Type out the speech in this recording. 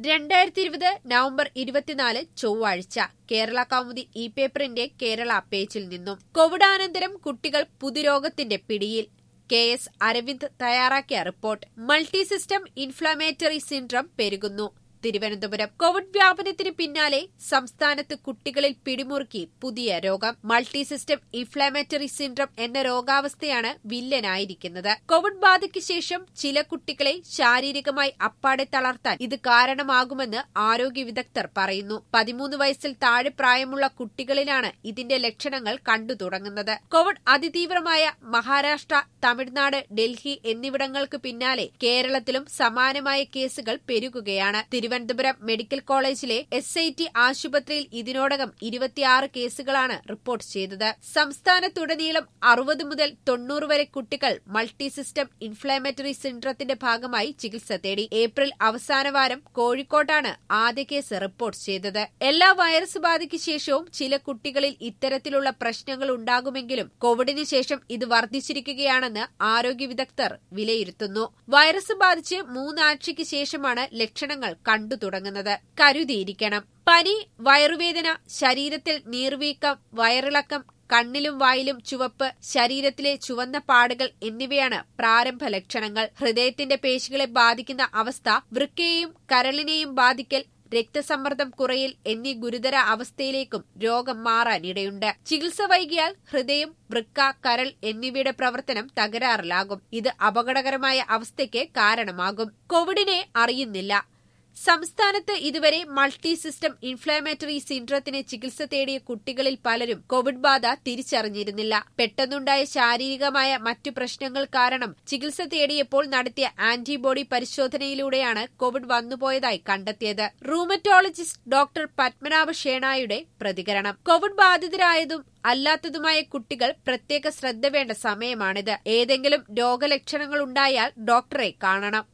രണ്ടായിരത്തി ഇരുപത് നവംബർ ഇരുപത്തിനാല് ചൊവ്വാഴ്ച കേരള കൗമുദി ഇ പേപ്പറിന്റെ കേരള പേജിൽ നിന്നും കോവിഡാനന്തരം കുട്ടികൾ പുതുരോഗത്തിന്റെ പിടിയിൽ കെ എസ് അരവിന്ദ് തയ്യാറാക്കിയ report multi system inflammatory syndrome പെരുകുന്നു തിരുവനന്തപുരം കോവിഡ് വ്യാപനത്തിന് പിന്നാലെ സംസ്ഥാനത്ത് കുട്ടികളിൽ പിടിമുറുക്കി പുതിയ രോഗം മൾട്ടി സിസ്റ്റം ഇൻഫ്ലാമേറ്ററി സിൻഡ്രം എന്ന രോഗാവസ്ഥയാണ് വില്ലനായിരിക്കുന്നത് കോവിഡ് ബാധയ്ക്ക് ശേഷം ചില കുട്ടികളെ ശാരീരികമായി അപ്പാടെ തളർത്താൻ ഇത് കാരണമാകുമെന്ന് ആരോഗ്യ വിദഗ്ധർ പറയുന്നു പതിമൂന്ന് വയസ്സിൽ താഴെ പ്രായമുള്ള കുട്ടികളിലാണ് ഇതിന്റെ ലക്ഷണങ്ങൾ കണ്ടു തുടങ്ങുന്നത് കോവിഡ് അതിതീവ്രമായ മഹാരാഷ്ട്ര തമിഴ്നാട് ഡൽഹി എന്നിവിടങ്ങൾക്ക് പിന്നാലെ കേരളത്തിലും സമാനമായ കേസുകൾ പെരുകുകയാണ് തിരുവനന്തപുരം മെഡിക്കൽ കോളേജിലെ എസ് ഐ ടി ആശുപത്രിയിൽ ഇതിനോടകം ഇരുപത്തിയാറ് കേസുകളാണ് റിപ്പോർട്ട് ചെയ്തത് സംസ്ഥാനത്തുടനീളം അറുപത് മുതൽ തൊണ്ണൂറ് വരെ കുട്ടികൾ മൾട്ടി സിസ്റ്റം ഇൻഫ്ലാമേറ്ററി സിൻഡ്രത്തിന്റെ ഭാഗമായി ചികിത്സ തേടി ഏപ്രിൽ അവസാന വാരം കോഴിക്കോട്ടാണ് ആദ്യ കേസ് റിപ്പോർട്ട് ചെയ്തത് എല്ലാ വൈറസ് ബാധയ്ക്ക് ശേഷവും ചില കുട്ടികളിൽ ഇത്തരത്തിലുള്ള പ്രശ്നങ്ങൾ ഉണ്ടാകുമെങ്കിലും കോവിഡിന് ശേഷം ഇത് വർദ്ധിച്ചിരിക്കുകയാണെന്ന് ആരോഗ്യ വിദഗ്ധർ വിലയിരുത്തുന്നു വൈറസ് ബാധിച്ച് മൂന്നാഴ്ചയ്ക്ക് ശേഷമാണ് ലക്ഷണങ്ങൾ കണ്ടു തുടങ്ങുന്നത് കരുതിയിരിക്കണം പനി വയറുവേദന ശരീരത്തിൽ നീർവീക്കം വയറിളക്കം കണ്ണിലും വായിലും ചുവപ്പ് ശരീരത്തിലെ ചുവന്ന പാടുകൾ എന്നിവയാണ് പ്രാരംഭ ലക്ഷണങ്ങൾ ഹൃദയത്തിന്റെ പേശികളെ ബാധിക്കുന്ന അവസ്ഥ വൃക്കയെയും കരളിനെയും ബാധിക്കൽ രക്തസമ്മർദ്ദം കുറയിൽ എന്നീ ഗുരുതര അവസ്ഥയിലേക്കും രോഗം മാറാനിടയുണ്ട് ചികിത്സ വൈകിയാൽ ഹൃദയം വൃക്ക കരൾ എന്നിവയുടെ പ്രവർത്തനം തകരാറിലാകും ഇത് അപകടകരമായ അവസ്ഥയ്ക്ക് കാരണമാകും കോവിഡിനെ അറിയുന്നില്ല സംസ്ഥാനത്ത് ഇതുവരെ മൾട്ടി സിസ്റ്റം ഇൻഫ്ലാമേറ്ററി സിൻഡ്രത്തിന് ചികിത്സ തേടിയ കുട്ടികളിൽ പലരും കോവിഡ് ബാധ തിരിച്ചറിഞ്ഞിരുന്നില്ല പെട്ടെന്നുണ്ടായ ശാരീരികമായ മറ്റു പ്രശ്നങ്ങൾ കാരണം ചികിത്സ തേടിയപ്പോൾ നടത്തിയ ആന്റിബോഡി പരിശോധനയിലൂടെയാണ് കോവിഡ് വന്നുപോയതായി കണ്ടെത്തിയത് റൂമറ്റോളജിസ്റ്റ് ഡോക്ടർ പത്മനാഭ ഷേണായുടെ പ്രതികരണം കോവിഡ് ബാധിതരായതും അല്ലാത്തതുമായ കുട്ടികൾ പ്രത്യേക ശ്രദ്ധ വേണ്ട സമയമാണിത് ഏതെങ്കിലും രോഗലക്ഷണങ്ങൾ ഉണ്ടായാൽ ഡോക്ടറെ കാണണം